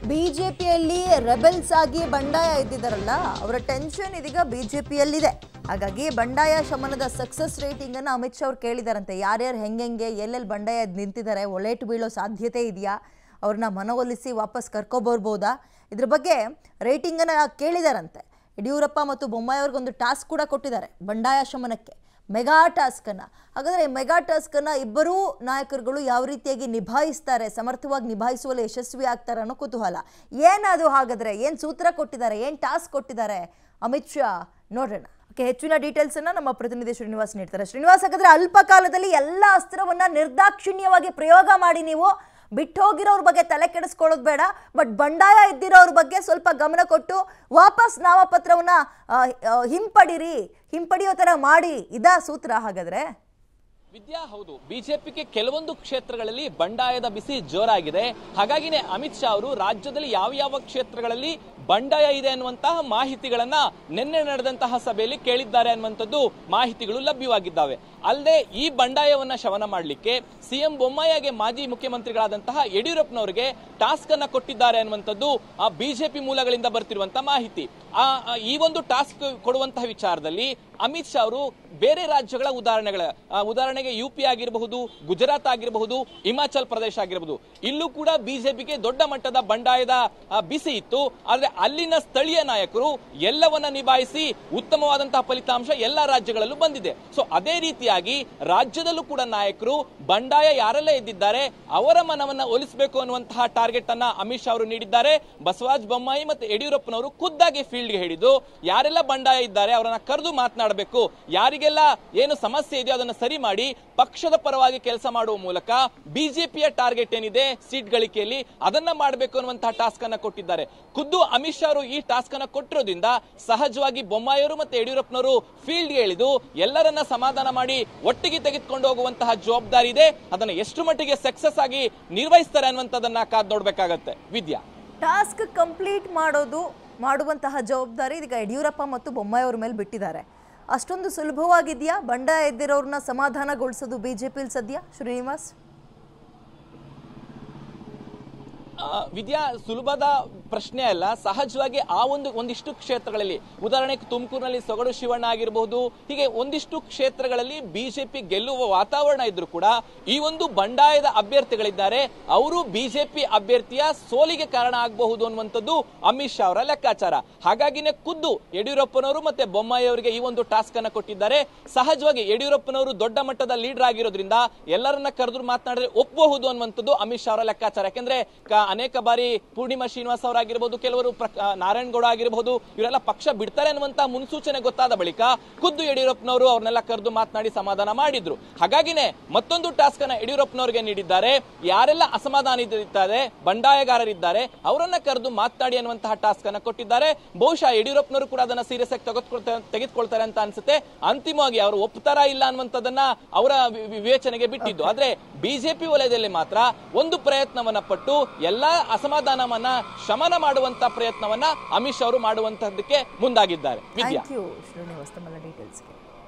ಬಿಜೆಪಿಯಲ್ಲಿ ರೆಬೆಲ್ಸ್ ಆಗಿ ಬಂಡಾಯ ಇದ್ದಿದ್ದಾರಲ್ಲ ಅವರ ಟೆನ್ಷನ್ ಇದೀಗ ಬಿಜೆಪಿಯಲ್ಲಿದೆ ಹಾಗಾಗಿ ಬಂಡಾಯ ಶಮನದ ಸಕ್ಸಸ್ ರೇಟಿಂಗ್ ಅನ್ನು ಅಮಿತ್ ಶಾ ಅವ್ರು ಕೇಳಿದಾರಂತೆ ಯಾರ್ಯಾರು ಹೆಂಗೆಂಗೆ ಎಲ್ಲೆಲ್ಲಿ ಬಂಡಾಯ ನಿಂತಿದ್ದಾರೆ ಒಲೆಟು ಬೀಳೋ ಸಾಧ್ಯತೆ ಇದೆಯಾ ಅವ್ರನ್ನ ಮನವೊಲಿಸಿ ವಾಪಸ್ ಕರ್ಕೊಬರ್ಬೋದಾ ಇದ್ರ ಬಗ್ಗೆ ರೇಟಿಂಗನ್ನು ಕೇಳಿದಾರಂತೆ ಯಡಿಯೂರಪ್ಪ ಮತ್ತು ಬೊಮ್ಮಾಯಿ ಅವ್ರಿಗೊಂದು ಟಾಸ್ಕ್ ಕೂಡ ಕೊಟ್ಟಿದ್ದಾರೆ ಬಂಡಾಯ ಶಮನಕ್ಕೆ ಮೆಗಾ ಟಾಸ್ಕನ್ನು ಹಾಗಾದರೆ ಮೆಗಾ ಟಾಸ್ಕನ್ನು ಇಬ್ಬರೂ ನಾಯಕರುಗಳು ಯಾವ ರೀತಿಯಾಗಿ ನಿಭಾಯಿಸ್ತಾರೆ ಸಮರ್ಥವಾಗಿ ನಿಭಾಯಿಸುವಲ್ಲಿ ಯಶಸ್ವಿ ಆಗ್ತಾರೆ ಅನ್ನೋ ಕುತೂಹಲ ಏನದು ಹಾಗಾದರೆ ಏನು ಸೂತ್ರ ಕೊಟ್ಟಿದ್ದಾರೆ ಏನು ಟಾಸ್ಕ್ ಕೊಟ್ಟಿದ್ದಾರೆ ಅಮಿತ್ ಶಾ ನೋಡೋಣ ಓಕೆ ಹೆಚ್ಚಿನ ಡೀಟೇಲ್ಸನ್ನು ನಮ್ಮ ಪ್ರತಿನಿಧಿ ಶ್ರೀನಿವಾಸ್ ನೀಡ್ತಾರೆ ಶ್ರೀನಿವಾಸ್ ಹಾಗಾದ್ರೆ ಅಲ್ಪ ಕಾಲದಲ್ಲಿ ಎಲ್ಲ ಅಸ್ತ್ರವನ್ನ ನಿರ್ದಾಕ್ಷಿಣ್ಯವಾಗಿ ಪ್ರಯೋಗ ಮಾಡಿ ನೀವು ಬಿಟ್ಟು ಹೋಗಿರೋರ ಬಗ್ಗೆ ತಲೆ ಕೆಡಿಸ್ಕೊಳ್ಳೋದು ಬೇಡ ಬಟ್ ಬಂಡಾಯ ಇದ್ದಿರೋರ ಬಗ್ಗೆ ಸ್ವಲ್ಪ ಗಮನ ಕೊಟ್ಟು ವಾಪಸ್ ನಾಮಪತ್ರವನ್ನ ಆ, ಆ, ಹಿಂಪಡಿರಿ ಹಿಂಪಡಿಯೋ ಥರ ಮಾಡಿ ಇದಾ ಸೂತ್ರ ಹಾಗಾದ್ರೆ ವಿದ್ಯಾ ಹೌದು ಬಿಜೆಪಿಗೆ ಕೆಲವೊಂದು ಕ್ಷೇತ್ರಗಳಲ್ಲಿ ಬಂಡಾಯದ ಬಿಸಿ ಜೋರಾಗಿದೆ ಹಾಗಾಗಿನೇ ಅಮಿತ್ ಶಾ ಅವರು ರಾಜ್ಯದಲ್ಲಿ ಯಾವ ಯಾವ ಕ್ಷೇತ್ರಗಳಲ್ಲಿ ಬಂಡಾಯ ಇದೆ ಅನ್ನುವಂತಹ ಮಾಹಿತಿಗಳನ್ನ ನಿನ್ನೆ ನಡೆದಂತಹ ಸಭೆಯಲ್ಲಿ ಕೇಳಿದ್ದಾರೆ ಅನ್ನುವಂಥದ್ದು ಮಾಹಿತಿಗಳು ಲಭ್ಯವಾಗಿದ್ದಾವೆ ಅಲ್ಲದೆ ಈ ಬಂಡಾಯವನ್ನ ಶಮನ ಮಾಡಲಿಕ್ಕೆ ಸಿಎಂ ಬೊಮ್ಮಾಯಿಗೆ ಮಾಜಿ ಮುಖ್ಯಮಂತ್ರಿಗಳಾದಂತಹ ಯಡಿಯೂರಪ್ಪನವರಿಗೆ ಟಾಸ್ಕ್ ಅನ್ನ ಕೊಟ್ಟಿದ್ದಾರೆ ಅನ್ನುವಂಥದ್ದು ಆ ಬಿಜೆಪಿ ಮೂಲಗಳಿಂದ ಬರ್ತಿರುವಂತಹ ಮಾಹಿತಿ ಆ ಆ, ಈ ಒಂದು ಟಾಸ್ಕ್ ಕೊಡುವಂತಹ ವಿಚಾರದಲ್ಲಿ ಅಮಿತ್ ಶಾ ಅವರು ಬೇರೆ ರಾಜ್ಯಗಳ ಉದಾಹರಣೆಗಳ ಆ, ಉದಾಹರಣೆಗೆ ಯು ಪಿ ಆಗಿರಬಹುದು ಗುಜರಾತ್ ಆಗಿರಬಹುದು ಹಿಮಾಚಲ್ ಪ್ರದೇಶ ಆಗಿರಬಹುದು ಇಲ್ಲೂ ಕೂಡ ಬಿಜೆಪಿಗೆ ದೊಡ್ಡ ಮಟ್ಟದ ಬಂಡಾಯದ ಆ, ಬಿಸಿ ಇತ್ತು ಆದ್ರೆ ಅಲ್ಲಿನ ಸ್ಥಳೀಯ ನಾಯಕರು ಎಲ್ಲವನ್ನ ನಿಭಾಯಿಸಿ ಉತ್ತಮವಾದಂತಹ ಫಲಿತಾಂಶ ಎಲ್ಲ ರಾಜ್ಯಗಳಲ್ಲೂ ಬಂದಿದೆ ಸೊ ಅದೇ ರೀತಿಯಾಗಿ ರಾಜ್ಯದಲ್ಲೂ ಕೂಡ ನಾಯಕರು ಬಂಡಾಯ ಯಾರೆಲ್ಲ ಇದ್ದಿದ್ದಾರೆ ಅವರ ಮನವನ್ನ ಒಲಿಸಬೇಕು ಅನ್ನುವಂತಹ ಟಾರ್ಗೆಟ್ ಅನ್ನ ಅಮಿತ್ ಶಾ ಅವರು ನೀಡಿದ್ದಾರೆ ಬಸವರಾಜ ಬೊಮ್ಮಾಯಿ ಮತ್ತು ಯಡಿಯೂರಪ್ಪನವರು ಖುದ್ದಾಗಿ ಫೀಲ್ಡ್ಗೆ ಹಿಡಿದು ಯಾರೆಲ್ಲ ಬಂಡಾಯ ಇದ್ದಾರೆ ಅವರನ್ನ ಕರೆದು ಮಾತನಾಡಬೇಕು ಯಾರಿಗೆಲ್ಲ ಏನು ಸಮಸ್ಯೆ ಇದೆಯೋ ಅದನ್ನು ಸರಿ ಮಾಡಿ ಪಕ್ಷದ ಪರವಾಗಿ ಕೆಲಸ ಮಾಡುವ ಮೂಲಕ ಬಿಜೆಪಿಯ ಟಾರ್ಗೆಟ್ ಏನಿದೆ ಸೀಟ್ ಗಳಿಕೆಯಲ್ಲಿ ಅದನ್ನ ಮಾಡಬೇಕು ಅನ್ನುವಂತಹ ಟಾಸ್ಕ್ ಅನ್ನ ಕೊಟ್ಟಿದ್ದಾರೆ ಖುದ್ದು ಅಮಿತ್ ಶಾ ಅವರು ಈ ಟಾಸ್ಕ್ ಅನ್ನ ಕೊಟ್ಟಿರೋದ್ರಿಂದ ಸಹಜವಾಗಿ ಬೊಮ್ಮಾಯಿಯವರು ಮತ್ತು ಯಡಿಯೂರಪ್ಪನವರು ಫೀಲ್ಡ್ಗೆ ಇಳಿದು ಎಲ್ಲರನ್ನ ಸಮಾಧಾನ ಮಾಡಿ ಒಟ್ಟಿಗೆ ತೆಗೆದುಕೊಂಡು ಹೋಗುವಂತಹ ಜವಾಬ್ದಾರಿ ಇದೆ ಅದನ್ನ ಎಷ್ಟು ಮಟ್ಟಿಗೆ ಸಕ್ಸಸ್ ಆಗಿ ನಿರ್ವಹಿಸ್ತಾರೆ ಅನ್ನುವಂಥದ್ದನ್ನ ಕಾದ್ ನೋಡ್ಬೇಕಾಗತ್ತೆ ವಿದ್ಯಾ ಟಾಸ್ಕ್ ಕಂಪ್ಲೀಟ್ ಮಾಡೋದು ಮಾಡುವಂತಹ ಜವಾಬ್ದಾರಿ ಇದೀಗ ಯಡಿಯೂರಪ್ಪ ಮತ್ತು ಬೊಮ್ಮಾಯಿ ಅವ್ರ ಮೇಲೆ ಬಿಟ್ಟಿದ್ದಾರೆ ಅಷ್ಟೊಂದು ಸುಲಭವಾಗಿದೆಯಾ ಬಂಡಾಯ ಇದ್ದಿರೋರನ್ನ ಸಮಾಧಾನಗೊಳಿಸೋದು ಬಿಜೆಪಿಲಿ ಸದ್ಯ ಶ್ರೀನಿವಾಸ್ ಆ, ವಿದ್ಯಾ ಸುಲಭದ ಪ್ರಶ್ನೆ ಅಲ್ಲ ಸಹಜವಾಗಿ ಆ ಒಂದು ಒಂದಿಷ್ಟು ಕ್ಷೇತ್ರಗಳಲ್ಲಿ ಉದಾಹರಣೆಗೆ ತುಮಕೂರಿನಲ್ಲಿ ಸೊಗಡು ಶಿವಣ್ಣ ಆಗಿರಬಹುದು ಹೀಗೆ ಒಂದಿಷ್ಟು ಕ್ಷೇತ್ರಗಳಲ್ಲಿ ಬಿಜೆಪಿ ಗೆಲ್ಲುವ ವಾತಾವರಣ ಇದ್ರೂ ಕೂಡ ಈ ಒಂದು ಬಂಡಾಯದ ಅಭ್ಯರ್ಥಿಗಳಿದ್ದಾರೆ ಅವರು ಬಿಜೆಪಿ ಅಭ್ಯರ್ಥಿಯ ಸೋಲಿಗೆ ಕಾರಣ ಆಗಬಹುದು ಅನ್ನುವಂಥದ್ದು ಅಮಿತ್ ಶಾ ಅವರ ಲೆಕ್ಕಾಚಾರ ಹಾಗಾಗಿನೇ ಖುದ್ದು ಯಡಿಯೂರಪ್ಪನವರು ಮತ್ತೆ ಬೊಮ್ಮಾಯಿ ಅವರಿಗೆ ಈ ಒಂದು ಟಾಸ್ಕ್ ಅನ್ನ ಕೊಟ್ಟಿದ್ದಾರೆ ಸಹಜವಾಗಿ ಯಡಿಯೂರಪ್ಪನವರು ದೊಡ್ಡ ಮಟ್ಟದ ಲೀಡರ್ ಆಗಿರೋದ್ರಿಂದ ಎಲ್ಲರನ್ನ ಕರೆದ್ರು ಮಾತನಾಡಿದ್ರೆ ಒಪ್ಪಬಹುದು ಅನ್ನುವಂಥದ್ದು ಅಮಿತ್ ಶಾ ಅವರ ಲೆಕ್ಕಾಚಾರ ಯಾಕಂದ್ರೆ ಕ- ಅನೇಕ ಬಾರಿ ಪೂರ್ಣಿಮಾ ಶ್ರೀನಿವಾಸ್ ಅವರಾಗಿರ್ಬೋದು ಕೆಲವರು ಪ್ರಕ- ಆ, ನಾರಾಯಣಗೌಡ ಆಗಿರಬಹುದು ಇವರೆಲ್ಲ ಪಕ್ಷ ಬಿಡ್ತಾರೆ ಅನ್ನುವಂತ ಮುನ್ಸೂಚನೆ ಗೊತ್ತಾದ ಬಳಿಕ ಖುದ್ದು ಯಡಿಯೂರಪ್ಪನವರು ಅವ್ರನ್ನೆಲ್ಲ ಕರೆದು ಮಾತನಾಡಿ ಸಮಾಧಾನ ಮಾಡಿದ್ರು ಹಾಗಾಗಿನೇ ಮತ್ತೊಂದು ಟಾಸ್ಕ್ ಅನ್ನ ಯಡಿಯೂರಪ್ಪನವರಿಗೆ ನೀಡಿದ್ದಾರೆ ಯಾರೆಲ್ಲ ಅಸಮಾಧಾನ ಇದ್ದಾರೆ ಬಂಡಾಯಗಾರರಿದ್ದಾರೆ ಅವರನ್ನ ಕರೆದು ಮಾತನಾಡಿ ಅನ್ನುವಂತಹ ಟಾಸ್ಕ್ ಅನ್ನ ಕೊಟ್ಟಿದ್ದಾರೆ ಬಹುಶಃ ಯಡಿಯೂರಪ್ಪನವರು ಕೂಡ ಅದನ್ನ ಸೀರಿಯಸ್ ಆಗಿ ತೆಗೆದುಕೊಳ್ತಾರೆ ತೆಗೆದುಕೊಳ್ತಾರೆ ಅಂತ ಅನ್ಸುತ್ತೆ ಅಂತಿಮವಾಗಿ ಅವರು ಒಪ್ತಾರಾ ಇಲ್ಲ ಅನ್ನುವಂಥದ್ದನ್ನ ಅವರ ವಿ- ವಿ- ವಿವೇಚನೆಗೆ ಬಿಟ್ಟಿದ್ದು ಆದ್ರೆ ಬಿಜೆಪಿ ವಲಯದಲ್ಲಿ ಮಾತ್ರ ಒಂದು ಪ್ರಯತ್ನವನ್ನ ಪಟ್ಟು ಎಲ್ಲಾ ಅಸಮಾಧಾನವನ್ನ ಶಮನ ಮಾಡುವಂತ ಪ್ರಯತ್ನವನ್ನ ಅಮಿತ್ ಶಾ ಅವರು ಮಾಡುವಂತಹದ್ದಕ್ಕೆ ಮುಂದಾಗಿದ್ದಾರೆ ವಿದ್ಯಾ ಥ್ಯಾಂಕ್ ಯು ಶ್ರೀನಿವಾಸ್ ತಮ್ಮೆಲ್ಲ ಡೀಟೇಲ್ಸ್ಗೆ